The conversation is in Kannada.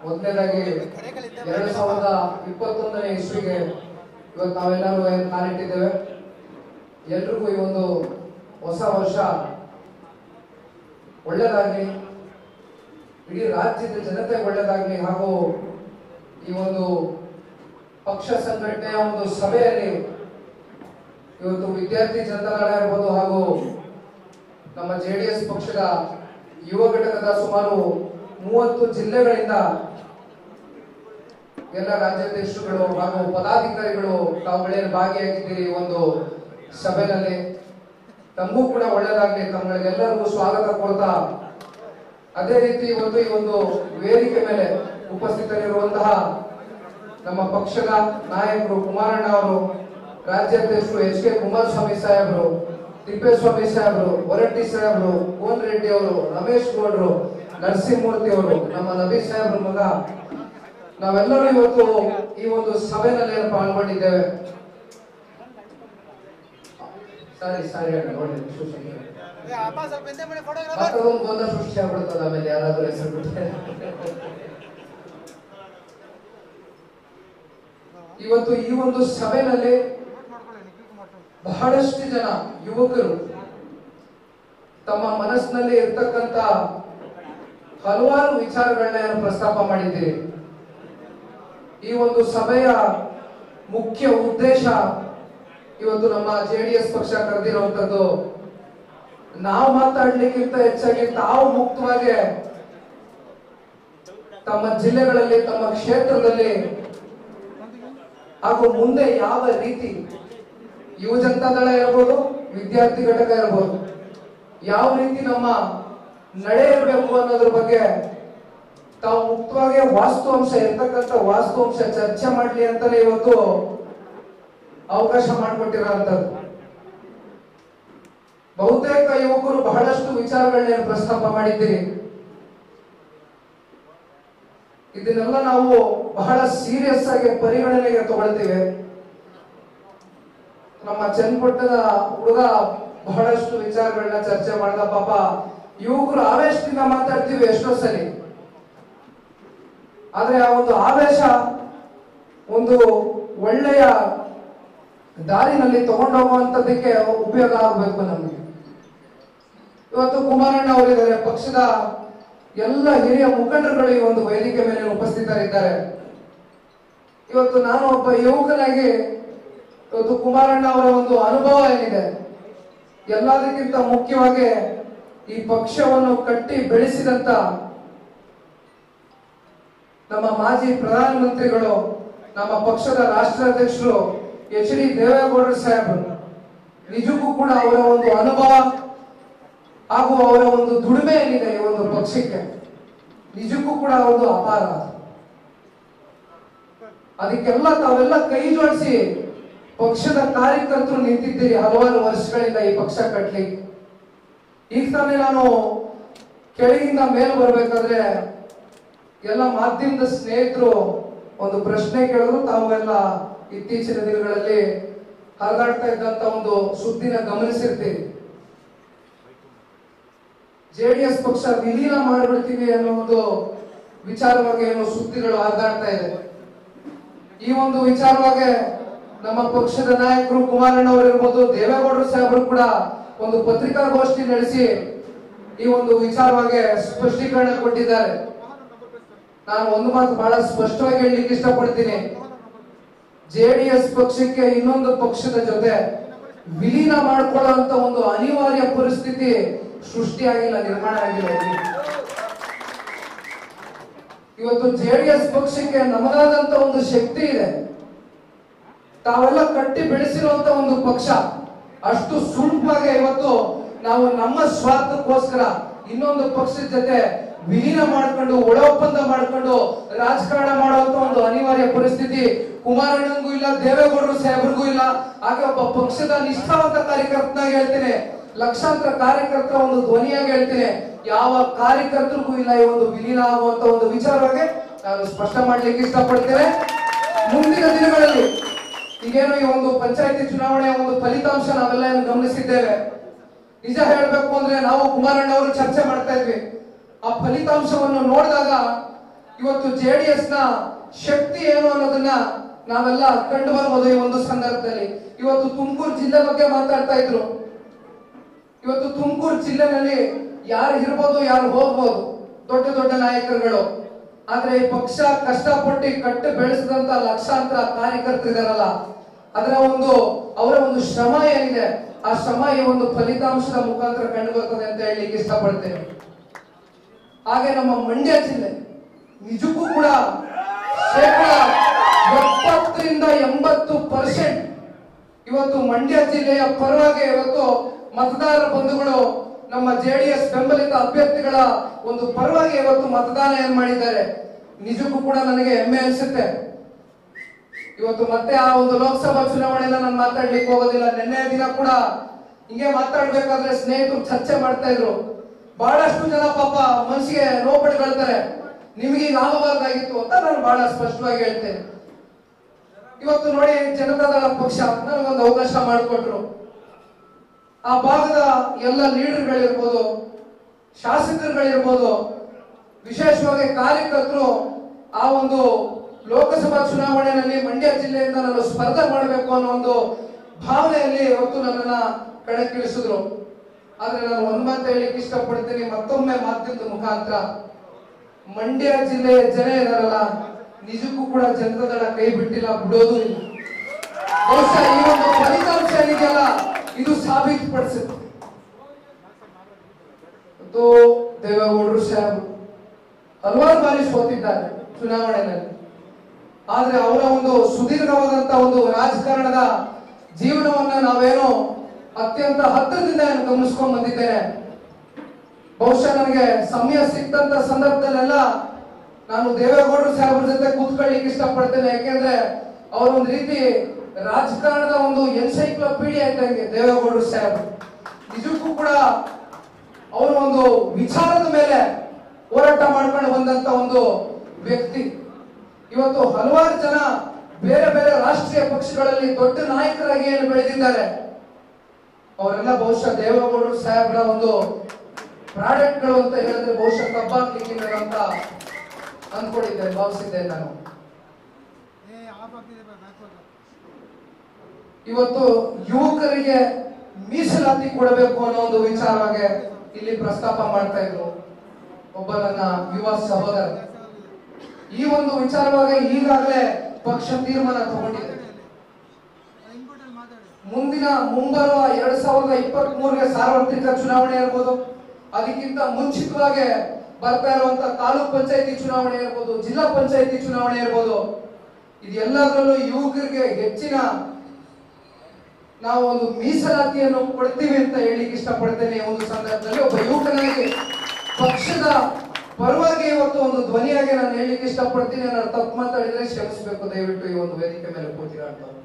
ಮೊದಲನೇದಾಗಿ ಎರಡು ಸಾವಿರದ ಇಪ್ಪತ್ತೊಂದನೇ ಇಸ್ವಿಗೆ ಇವತ್ತು ನಾವೆಲ್ಲರೂ ಏನು ಕಾಲಿಟ್ಟಿದ್ದೇವೆ ಎಲ್ರಿಗೂ ಈ ಒಂದು ಹೊಸ ವರ್ಷ ಒಳ್ಳೆಯದಾಗಲಿ ಇಡೀ ರಾಜ್ಯದ ಜನತೆ ಒಳ್ಳೆಯದಾಗಲಿ ಹಾಗೂ ಈ ಒಂದು ಪಕ್ಷ ಸಂಘಟನೆಯ ಒಂದು ಸಭೆಯಲ್ಲಿ ಇವತ್ತು ವಿದ್ಯಾರ್ಥಿ ಜನತಾದಳ ಇರ್ಬೋದು ಹಾಗೂ ನಮ್ಮ ಜೆ ಡಿ ಎಸ್ ಪಕ್ಷದ ಯುವ ಘಟಕದ ಸುಮಾರು ಮೂವತ್ತು ಜಿಲ್ಲೆಗಳಿಂದ ಎಲ್ಲ ರಾಜ್ಯಾಧ್ಯಕ್ಷರುಗಳು ಹಾಗೂ ಪದಾಧಿಕಾರಿಗಳು ತಾವುಗಳೇನು ಭಾಗಿಯಾಗಿದ್ದೀರಿ ಈ ಒಂದು ಸಭೆಯಲ್ಲಿ ತಮಗೂ ಕೂಡ ಒಳ್ಳೆಯದಾಗಲಿ ತಮ್ಮಗಳಿಗೆಲ್ಲರಿಗೂ ಸ್ವಾಗತ ಕೊಡ್ತಾ ಅದೇ ರೀತಿ ಇವತ್ತು ಈ ಒಂದು ವೇದಿಕೆ ಮೇಲೆ ಉಪಸ್ಥಿತರಿರುವಂತಹ ನಮ್ಮ ಪಕ್ಷದ ನಾಯಕರು ಕುಮಾರಣ್ಣ ಅವರು ರಾಜ್ಯಾಧ್ಯಕ್ಷರು ಎಚ್ ಕೆ ಕುಮಾರಸ್ವಾಮಿ ಸಾಹೇಬರು ತಿಪ್ಪೇಸ್ವಾಮಿ ಸಾಹೇಬರು ಹೊರಟ್ಟಿ ಸಾಹೇಬರು ಕೋನ್ ರೆಡ್ಡಿ ಅವರು ರಮೇಶ್ ಗೌಡ್ರು ನರಸಿಂಹಮೂರ್ತಿ ಅವರು ನಮ್ಮ ನಬಿ ಸಾಹೇಬ್ರ ಮಗ ನಾವೆಲ್ಲರೂ ಇವತ್ತು ಈ ಒಂದು ಸಭೆನಲ್ಲಿ ಏನು ಪಾಲ್ಗೊಂಡಿದ್ದೇವೆ ಸಾರಿ ಸಾರಿ ಅಣ್ಣ ನೋಡಿ ಸುಶೀಲ್. ಅಪ್ಪ ಸ್ವಲ್ಪ ಹಿಂದೆ ಮಾಡಿ ಫೋಟೋಗ್ರಾಫರ್ ಮತ್ತೊಂದು ಗೊಂದಲ ಸೃಷ್ಟಿ ಆಗ್ಬಿಡ್ತದೆ ಆಮೇಲೆ ಯಾರಾದ್ರೂ ಹೆಸರು ಬಿಟ್ಟರೆ ಇವತ್ತು ಈ ಒಂದು ಸಭೆಯಲ್ಲಿ ಬಹಳಷ್ಟು ಜನ ಯುವಕರು ತಮ್ಮ ಮನಸ್ಸಿನಲ್ಲಿ ಇರ್ತಕ್ಕಂತ ಹಲವಾರು ವಿಚಾರಗಳನ್ನ ಏನು ಪ್ರಸ್ತಾಪ ಮಾಡಿದ್ದೀರಿ ಈ ಒಂದು ಸಭೆಯ ಮುಖ್ಯ ಉದ್ದೇಶ ಇವತ್ತು ನಮ್ಮ ಜೆಡಿಎಸ್ ಪಕ್ಷ ಕರೆದಿರುವಂತದ್ದು ನಾವು ಮಾತಾಡ್ಲಿಕ್ಕಿಂತ ಹೆಚ್ಚಾಗಿ ತಾವು ಮುಕ್ತವಾಗಿ ತಮ್ಮ ಜಿಲ್ಲೆಗಳಲ್ಲಿ ತಮ್ಮ ಕ್ಷೇತ್ರದಲ್ಲಿ ಹಾಗೂ ಮುಂದೆ ಯಾವ ರೀತಿ ಯುವ ಜನತಾದಳ ಇರ್ಬೋದು ವಿದ್ಯಾರ್ಥಿ ಘಟಕ ಇರ್ಬೋದು ಯಾವ ರೀತಿ ನಮ್ಮ ನಡೆ ಇರಬೇಕು ಅನ್ನೋದ್ರ ಬಗ್ಗೆ ತಾವು ಮುಕ್ತವಾಗಿ ವಾಸ್ತವಾಂಶ ಇರ್ತಕ್ಕಂಥ ವಾಸ್ತವಾಂಶ ಚರ್ಚೆ ಮಾಡ್ಲಿ ಅಂತಾನೆ ಇವತ್ತು ಅವಕಾಶ ಮಾಡಿಕೊಟ್ಟಿರೋಂಥದ್ದು ಬಹುತೇಕ ಯುವಕರು ಬಹಳಷ್ಟು ವಿಚಾರಗಳನ್ನ ಪ್ರಸ್ತಾಪ ಮಾಡಿದ್ದೀರಿ ಇದನ್ನೆಲ್ಲ ನಾವು ಬಹಳ ಸೀರಿಯಸ್ ಆಗಿ ಪರಿಗಣನೆಗೆ ತಗೊಳ್ತೀವಿ ನಮ್ಮ ಚನ್ನಪಟ್ಟಣದ ಹುಡುಗ ಬಹಳಷ್ಟು ವಿಚಾರಗಳನ್ನ ಚರ್ಚೆ ಮಾಡ್ದ ಪಾಪ ಯುವಕರು ಆವೇಶದಿಂದ ಮಾತಾಡ್ತೀವಿ ಎಷ್ಟೋ ಸರಿ ಆದ್ರೆ ಆ ಒಂದು ಆವೇಶ ಒಂದು ಒಳ್ಳೆಯ ದಾರಿನಲ್ಲಿ ತಗೊಂಡೋಗುವಂತದಕ್ಕೆ ಉಪಯೋಗ ಆಗಬೇಕು ನಮಗೆ ಇವತ್ತು ಕುಮಾರಣ್ಣ ಅವರಿದ್ದಾರೆ ಪಕ್ಷದ ಎಲ್ಲ ಹಿರಿಯ ಮುಖಂಡರುಗಳು ಈ ಒಂದು ವೇದಿಕೆ ಮೇಲೆ ಉಪಸ್ಥಿತರಿದ್ದಾರೆ ಇವತ್ತು ನಾನು ಒಬ್ಬ ಯುವಕನಾಗಿ ಇವತ್ತು ಕುಮಾರಣ್ಣ ಅವರ ಒಂದು ಅನುಭವ ಏನಿದೆ ಎಲ್ಲದಕ್ಕಿಂತ ಮುಖ್ಯವಾಗಿ ಈ ಪಕ್ಷವನ್ನು ಕಟ್ಟಿ ಬೆಳೆಸಿದಂತ ನಮ್ಮ ಮಾಜಿ ಪ್ರಧಾನಮಂತ್ರಿಗಳು ನಮ್ಮ ಪಕ್ಷದ ರಾಷ್ಟ್ರಾಧ್ಯಕ್ಷರು ಎಚ್ ಡಿ ದೇವೇಗೌಡರು ಸಾಹೇಬರು ನಿಜಕ್ಕೂ ಕೂಡ ಅವರ ಒಂದು ಅನುಭವ ಹಾಗೂ ಅವರ ಒಂದು ದುಡಿಮೆ ಏನಿದೆ ಈ ಒಂದು ಪಕ್ಷಕ್ಕೆ ನಿಜಕ್ಕೂ ಕೂಡ ಒಂದು ಅಪಾರ ಅದಕ್ಕೆಲ್ಲ ತಾವೆಲ್ಲ ಕೈ ಜೋಡಿಸಿ ಪಕ್ಷದ ಕಾರ್ಯಕರ್ತರು ನಿಂತಿದ್ದೀರಿ ಹಲವಾರು ವರ್ಷಗಳಿಂದ ಈ ಪಕ್ಷ ಕಟ್ಲಿಕ್ಕೆ ಈಗ ತಾನೇ ನಾನು ಕೆಳಗಿಂದ ಮೇಲೆ ಬರ್ಬೇಕಾದ್ರೆ ಎಲ್ಲ ಮಾಧ್ಯಮದ ಸ್ನೇಹಿತರು ಒಂದು ಪ್ರಶ್ನೆ ಕೇಳಿದ್ರು ತಾವು ಎಲ್ಲ ಇತ್ತೀಚಿನ ದಿನಗಳಲ್ಲಿ ಹರಿದಾಡ್ತಾ ಇದ್ದಂತ ಒಂದು ಸುದ್ದಿನ ಗಮನಿಸಿರ್ತೀವಿ ಜೆಡಿಎಸ್ ಪಕ್ಷ ವಿಲೀನ ಮಾಡಿಬಿಡ್ತೀವಿ ಅನ್ನೋ ಒಂದು ವಿಚಾರವಾಗಿ ಏನೋ ಸುದ್ದಿಗಳು ಹರಿದಾಡ್ತಾ ಇದೆ ಈ ಒಂದು ವಿಚಾರವಾಗಿ ನಮ್ಮ ಪಕ್ಷದ ನಾಯಕರು ಕುಮಾರಣ್ಣ ಅವರು ಇರ್ಬೋದು ದೇವೇಗೌಡರು ಸಾಹೇಬರು ಕೂಡ ಒಂದು ಪತ್ರಿಕಾಗೋಷ್ಠಿ ನಡೆಸಿ ಈ ಒಂದು ವಿಚಾರವಾಗಿ ಸ್ಪಷ್ಟೀಕರಣ ಕೊಟ್ಟಿದ್ದಾರೆ ನಾನು ಒಂದು ಮಾತು ಬಹಳ ಸ್ಪಷ್ಟವಾಗಿ ಹೇಳಲಿಕ್ಕೆ ಇಷ್ಟಪಡ್ತೀನಿ ಜೆಡಿಎಸ್ ಪಕ್ಷಕ್ಕೆ ಇನ್ನೊಂದು ಪಕ್ಷದ ಜೊತೆ ವಿಲೀನ ಮಾಡ್ಕೊಳ್ಳುವಂತ ಒಂದು ಅನಿವಾರ್ಯ ಪರಿಸ್ಥಿತಿ ಸೃಷ್ಟಿಯಾಗಿಲ್ಲ ನಿರ್ಮಾಣ ಆಗಿಲ್ಲ ಇಲ್ಲಿ. ಇವತ್ತು ಜೆಡಿಎಸ್ ಪಕ್ಷಕ್ಕೆ ನಮಗಾದಂತ ಒಂದು ಶಕ್ತಿ ಇದೆ ತಾವೆಲ್ಲ ಕಟ್ಟಿ ಬೆಳೆಸಿರುವಂತ ಒಂದು ಪಕ್ಷ ಅಷ್ಟು ಸುಲಭವಾಗಿ ಇವತ್ತು ನಾವು ನಮ್ಮ ಸ್ವಾರ್ಥಕ್ಕೋಸ್ಕರ ಇನ್ನೊಂದು ಪಕ್ಷದ ಜೊತೆ ವಿಲೀನ ಮಾಡ್ಕೊಂಡು ಒಳ ಒಪ್ಪಂದ ಮಾಡ್ಕೊಂಡು ರಾಜಕಾರಣ ಮಾಡುವಂತ ಒಂದು ಅನಿವಾರ್ಯ ಪರಿಸ್ಥಿತಿ ಕುಮಾರಣ್ಣಂಗೂ ಇಲ್ಲ ದೇವೇಗೌಡರು ಸಾಹೇಬ್ರಿಗೂ ಇಲ್ಲ ಹಾಗೆ ಒಬ್ಬ ಪಕ್ಷದ ನಿಷ್ಠಾವಂತ ಕಾರ್ಯಕರ್ತನಾಗಿ ಹೇಳ್ತೇನೆ ಲಕ್ಷಾಂತರ ಕಾರ್ಯಕರ್ತರ ಒಂದು ಧ್ವನಿಯಾಗಿ ಹೇಳ್ತೇನೆ ಯಾವ ಕಾರ್ಯಕರ್ತರಿಗೂ ಇಲ್ಲ ಈ ಒಂದು ವಿಲೀನ ಆಗುವಂತ ಒಂದು ವಿಚಾರವಾಗಿ ನಾನು ಸ್ಪಷ್ಟ ಮಾಡ್ಲಿಕ್ಕೆ ಇಷ್ಟಪಡ್ತೇನೆ ಮುಂದಿನ ದಿನಗಳಲ್ಲಿ ಈಗೇನು ಈ ಒಂದು ಪಂಚಾಯತಿ ಚುನಾವಣೆಯ ಒಂದು ಫಲಿತಾಂಶ ನಾವೆಲ್ಲ ಏನು ಗಮನಿಸಿದ್ದೇವೆ ನಿಜ ಹೇಳಬೇಕು ಅಂದ್ರೆ ನಾವು ಕುಮಾರಣ್ಣ ಅವರು ಚರ್ಚೆ ಮಾಡ್ತಾ ಇದ್ವಿ ಆ ಫಲಿತಾಂಶವನ್ನು ನೋಡಿದಾಗ ಇವತ್ತು ಜೆ ಡಿ ಎಸ್ ನ ಶಕ್ತಿ ಏನು ಅನ್ನೋದನ್ನ ನಾವೆಲ್ಲ ಕಂಡು ಬರ್ಬೋದು ಈ ಒಂದು ಸಂದರ್ಭದಲ್ಲಿ ಇವತ್ತು ತುಮಕೂರು ಜಿಲ್ಲೆ ಬಗ್ಗೆ ಮಾತಾಡ್ತಾ ಇದ್ರು ಇವತ್ತು ತುಮಕೂರು ಜಿಲ್ಲೆನಲ್ಲಿ ಯಾರು ಇರ್ಬೋದು ಯಾರು ಹೋಗ್ಬೋದು ದೊಡ್ಡ ದೊಡ್ಡ ನಾಯಕರುಗಳು ಆದ್ರೆ ಈ ಪಕ್ಷ ಕಷ್ಟಪಟ್ಟು ಕಟ್ಟು ಬೆಳೆಸಿದಂತ ಲಕ್ಷಾಂತರ ಕಾರ್ಯಕರ್ತರಿದಾರಲ್ಲ ಅದರ ಒಂದು ಅವರ ಒಂದು ಶ್ರಮ ಏನಿದೆ ಆ ಶ್ರಮ ಈ ಒಂದು ಫಲಿತಾಂಶದ ಮುಖಾಂತರ ಕಂಡು ಬರ್ತದೆ ಅಂತ ಹೇಳಲಿಕ್ಕೆ ಇಷ್ಟಪಡ್ತೇನೆ ಹಾಗೆ ನಮ್ಮ ಮಂಡ್ಯ ಜಿಲ್ಲೆ ನಿಜಕ್ಕೂ ಕೂಡ ಶೇಕಡ ಎಪ್ಪತ್ತರಿಂದ ಎಂಬತ್ತು ಪರ್ಸೆಂಟ್ ಇವತ್ತು ಮಂಡ್ಯ ಜಿಲ್ಲೆಯ ಪರವಾಗಿ ಇವತ್ತು ಮತದಾರ ಬಂಧುಗಳು ನಮ್ಮ ಜೆಡಿಎಸ್ ಬೆಂಬಲಿತ ಅಭ್ಯರ್ಥಿಗಳ ಒಂದು ಪರವಾಗಿ ಇವತ್ತು ಮತದಾನ ಏನ್ ಮಾಡಿದ್ದಾರೆ ನಿಜಕ್ಕೂ ಕೂಡ ನನಗೆ ಹೆಮ್ಮೆ ಅನಿಸುತ್ತೆ ಇವತ್ತು ಮತ್ತೆ ಆ ಒಂದು ಲೋಕಸಭಾ ಚುನಾವಣೆಲ್ಲ ನಾನು ಮಾತಾಡ್ಲಿಕ್ಕೆ ಹೋಗೋದಿಲ್ಲ ನಿನ್ನೆ ದಿನ ಕೂಡ ಹಿಂಗೆ ಮಾತಾಡ್ಬೇಕಾದ್ರೆ ಸ್ನೇಹಿತರು ಚರ್ಚೆ ಮಾಡ್ತಾ ಇದ್ರು ಬಹಳಷ್ಟು ಜನ ಪಾಪ ಮನಸ್ಸಿಗೆ ನೋವು ಪಡ್ಕೊಳ್ತಾರೆ ನಿಮಗೆ ಈಗ ಆಗಬಾರ್ದಾಗಿತ್ತು ಅಂತ ನಾನು ಬಹಳ ಸ್ಪಷ್ಟವಾಗಿ ಹೇಳ್ತೇನೆ ಇವತ್ತು ನೋಡಿ ಜನತಾದಳ ಪಕ್ಷ ನನಗೊಂದು ಅವಕಾಶ ಮಾಡಿಕೊಟ್ರು ಆ ಭಾಗದ ಎಲ್ಲ ಲೀಡರ್ಗಳಿರ್ಬೋದು ಶಾಸಕರುಗಳಿರ್ಬೋದು ವಿಶೇಷವಾಗಿ ಕಾರ್ಯಕರ್ತರು ಆ ಒಂದು ಲೋಕಸಭಾ ಚುನಾವಣೆಯಲ್ಲಿ ಮಂಡ್ಯ ಜಿಲ್ಲೆಯಿಂದ ನಾನು ಸ್ಪರ್ಧೆ ಮಾಡಬೇಕು ಅನ್ನೋ ಒಂದು ಭಾವನೆಯಲ್ಲಿ ಇವತ್ತು ನನ್ನನ್ನ ಕಣಕ್ಕಿಳಿಸಿದ್ರು ಆದ್ರೆ ನಾನು ಒಂದ್ ಮಾತು ಹೇಳಿಕ್ಕೆ ಇಷ್ಟಪಡ್ತೀನಿ ಮತ್ತೊಮ್ಮೆ ಮಾಧ್ಯಮದ ಮುಖಾಂತರ ಮಂಡ್ಯ ಜಿಲ್ಲೆಯ ಜನ ಇದಾರಲ್ಲ ನಿಜಕ್ಕೂ ಕೂಡ ಜನತಾದಳ ಕೈ ಬಿಟ್ಟಿಲ್ಲ ಬಿಡೋದು ಇಲ್ಲ ಬಹುಶಃ ಈ ಒಂದು ಫಲಿತಾಂಶ ಏನಿದೆಯಲ್ಲ ಇದು ಸಾಬೀತುಪಡಿಸುತ್ತೆ ಮತ್ತು ದೇವೇಗೌಡರು ಸಾಹೇಬ್ ಹಲವಾರು ಬಾರಿ ಸೋತಿದ್ದಾರೆ ಚುನಾವಣೆಯಲ್ಲಿ ಆದ್ರೆ ಅವರ ಒಂದು ಸುದೀರ್ಘವಾದಂತ ಒಂದು ರಾಜಕಾರಣದ ಜೀವನವನ್ನ ನಾವೇನೋ ಅತ್ಯಂತ ಹತ್ತಿರದಿಂದ ನಾನು ಗಮನಿಸ್ಕೊಂಡ್ ಬಂದಿದ್ದೇನೆ ಬಹುಶಃ ನನಗೆ ಸಮಯ ಸಿಕ್ತಂತ ಸಂದರ್ಭದಲ್ಲೆಲ್ಲ ನಾನು ದೇವೇಗೌಡರು ಸಾಹೇಬ್ರ ಜೊತೆ ಕೂತ್ಕೊಳ್ಳಿಕ್ಕೆ ಇಷ್ಟಪಡ್ತೇನೆ ಯಾಕೆಂದ್ರೆ ಅವ್ರ ಒಂದು ರೀತಿ ರಾಜಕಾರಣದ ಒಂದು ಎನ್ಸೈಕ್ಲೋಪೀಡಿಯಾ ಇದ್ದಂಗೆ ದೇವೇಗೌಡರು ಸಾಹೇಬ್ ನಿಜಕ್ಕೂ ಕೂಡ ಅವರು ಒಂದು ವಿಚಾರದ ಮೇಲೆ ಹೋರಾಟ ಮಾಡ್ಕೊಂಡು ಬಂದಂತ ಒಂದು ವ್ಯಕ್ತಿ ಇವತ್ತು ಹಲವಾರು ಜನ ಬೇರೆ ಬೇರೆ ರಾಷ್ಟ್ರೀಯ ಪಕ್ಷಗಳಲ್ಲಿ ದೊಡ್ಡ ನಾಯಕರಾಗಿ ಏನು ಬೆಳೆದಿದ್ದಾರೆ ಅವರೆಲ್ಲ ಬಹುಶಃ ದೇವೇಗೌಡರು ಸಾಹೇಬ್ರ ಒಂದು ಪ್ರಾಡಕ್ಟ್ಗಳು ಅಂತ ಹೇಳಿದ್ರೆ ಬಹುಶಃ ತಪ್ಪಾಗ್ಲಿಕ್ಕಿಲ್ಲ ಅಂತ ಅನ್ಕೊಂಡಿದ್ದೆ ಭಾವಿಸಿದ್ದೆ ನಾನು ಏ ಆಫ್ ಆಗ್ತಿದೆ ಬ್ಯಾಕ್ ಹೋಗ ಇವತ್ತು ಯುವಕರಿಗೆ ಮೀಸಲಾತಿ ಕೊಡಬೇಕು ಅನ್ನೋ ಒಂದು ವಿಚಾರವಾಗಿ ಇಲ್ಲಿ ಪ್ರಸ್ತಾಪ ಮಾಡ್ತಾ ಇದ್ರು ಒಬ್ಬ ನನ್ನ ಯುವ ಸಹೋದರ ಈ ಒಂದು ವಿಚಾರವಾಗಿ ಈಗಾಗಲೇ ಪಕ್ಷ ತೀರ್ಮಾನ ತಗೊಂಡಿದೆ ಇನ್ಪುಟಲ್ಲಿ ಮಾತಾಡಿ ಮುಂದಿನ ಮುಂಬರುವ ಎರಡ್ ಸಾವಿರದ ಇಪ್ಪತ್ತ್ ಮೂರನೇ ಸಾರ್ವತ್ರಿಕ ಚುನಾವಣೆ ಇರ್ಬೋದು ಅದಕ್ಕಿಂತ ಮುಂಚಿತವಾಗಿ ಬರ್ತಾ ಇರುವಂತ ತಾಲೂಕ್ ಪಂಚಾಯತಿ ಚುನಾವಣೆ ಇರ್ಬೋದು ಜಿಲ್ಲಾ ಪಂಚಾಯತಿ ಚುನಾವಣೆ ಇರ್ಬೋದು ಇದೆಲ್ಲದರಲ್ಲೂ ಯುವಕರಿಗೆ ಹೆಚ್ಚಿನ ನಾವು ಒಂದು ಮೀಸಲಾತಿಯನ್ನು ಕೊಡ್ತೀವಿ ಅಂತ ಹೇಳಿಕ್ಕೆ ಇಷ್ಟಪಡ್ತೇನೆ ಈ ಒಂದು ಸಂದರ್ಭದಲ್ಲಿ ಒಬ್ಬ ಯುವಕನಾಗಿ ಪಕ್ಷದ ಪರವಾಗಿ ಇವತ್ತು ಒಂದು ಧ್ವನಿಯಾಗಿ ನಾನು ಹೇಳಿಕ್ಕೆ ಇಷ್ಟಪಡ್ತೀನಿ ನಾನು ತಪ್ಪು ಮಾತಾಡಿದ್ರೆ ಕ್ಷಮಿಸಬೇಕು ದಯವಿಟ್ಟು ಈ ಒಂದು ವೇದಿಕೆ ಮೇಲೆ ಕೂತಿರೋ